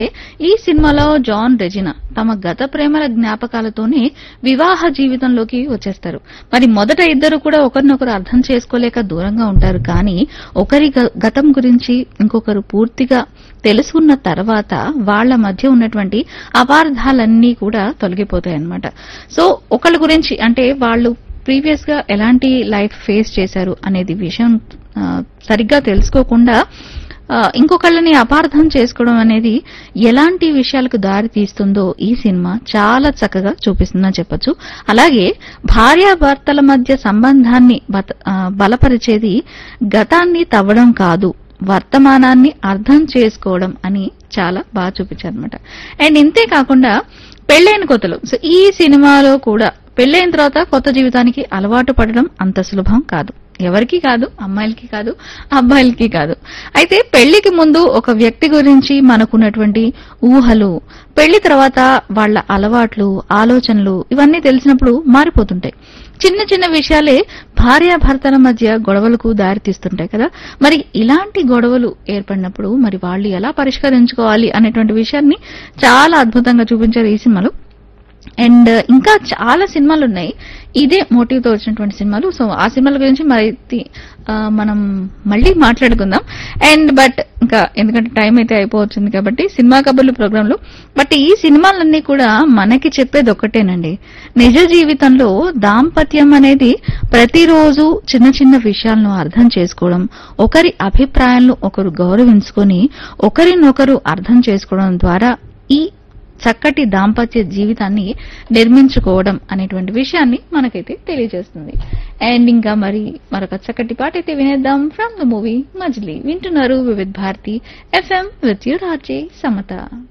ఈ సినిమాలో John Regina తమ గత ప్రేమల జ్ఞాపకాలతోనే వివాహ జీవితంలోకి వచ్చేస్తారు మరి మొదట ఇద్దరు కూడా ఒకరినొకరు అర్థం చేసుకోలేక దూరంగా ఉంటారు కానీ ఒకరి గ- గతం గురించి ఇంకొకరు పూర్తిగా తెలుసుకున్న తర్వాత వాళ్ళ మధ్య ఉన్నటువంటి అపార్థాలన్నీ కూడా తొలగిపోతాయి అన్నమాట సో ఒకళ్ళ గురించి అంటే వాళ్ళు ప్రీవియస్ గా ఎలాంటి లైఫ్ ఫేస్ చేశారు అనేది విషయం ఆ, సరిగ్గా తెలుసుకోకుండా ఆ, ఇంకొకళ్ళని అపార్థం చేసుకోవడం అనేది ఎలాంటి విషయాలకు దారి తీస్తుందో ఈ సినిమా చాలా చక్కగా చూపిస్తుందని చెప్పొచ్చు అలాగే భార్యాభర్తల మధ్య సంబంధాన్ని బత- ఆ, బలపరిచేది గతాన్ని తవ్వడం కాదు వర్తమానాన్ని అర్థం చేసుకోవడం అని చాలా బాగా చూపించారు అనమాట అండ్ ఇంతే కాకుండా పెళ్ళైన కొత్తలు సో ఈ సినిమాలో కూడా పెళ్ళైన తర్వాత కొత్త జీవితానికి అలవాటు పడడం అంత సులభం కాదు ఎవరికి కాదు అమ్మాయిలకి కాదు అబ్బాయిలకి కాదు అయితే పెళ్లికి ముందు ఒక వ్యక్తి గురించి మనకున్నటువంటి ఊహలు పెళ్లి తర్వాత వాళ్ళ అలవాట్లు ఆలోచనలు ఇవన్నీ తెలిసినప్పుడు మారిపోతుంటాయి చిన్న చిన్న విషయాలే భార్యాభర్తల మధ్య గొడవలకు దారితీస్తుంటాయి కదా మరి ఇలాంటి గొడవలు ఏర్పడినప్పుడు మరి వాళ్ళు ఎలా పరిష్కరించుకోవాలి అనేటువంటి విషయాన్ని చాలా అద్భుతంగా చూపించారు ఈ సినిమాలో అండ్ ఇంకా చాలా సినిమాలు ఉన్నాయి ఇదే మోటివ్ తో వచ్చినటువంటి సినిమాలు సో ఆ సినిమాల గురించి మరి తి- ఆ, మనం మళ్ళీ మాట్లాడుకుందాం అండ్ బట్ ఇంకా ఎందుకంటే టైం అయితే అయిపోవచ్చింది కాబట్టి సినిమా కబుర్లు ప్రోగ్రామ్ లో బట్ ఈ సినిమాలన్నీ కూడా మనకి చెప్పేది ఒక్కటేనండి నిజ జీవితంలో దాంపత్యం అనేది ప్రతిరోజు చిన్న చిన్న విషయాలను అర్థం చేసుకోవడం ఒకరి అభిప్రాయాలను ఒకరు గౌరవించుకొని ఒకరినొకరు అర్థం చేసుకోవడం ద్వారా ఈ చక్కటి దాంపత్య జీవితాన్ని నిర్మించుకోవడం అనేటువంటి విషయాన్ని మనకైతే తెలియజేస్తుంది అండ్ ఇంకా మరి మరొక చక్కటి పాట అయితే వినేద్దాం ఫ్రమ్ ద మూవీ మజ్లీ వింటున్నారు Vividh Bharati FM with you RJ Samata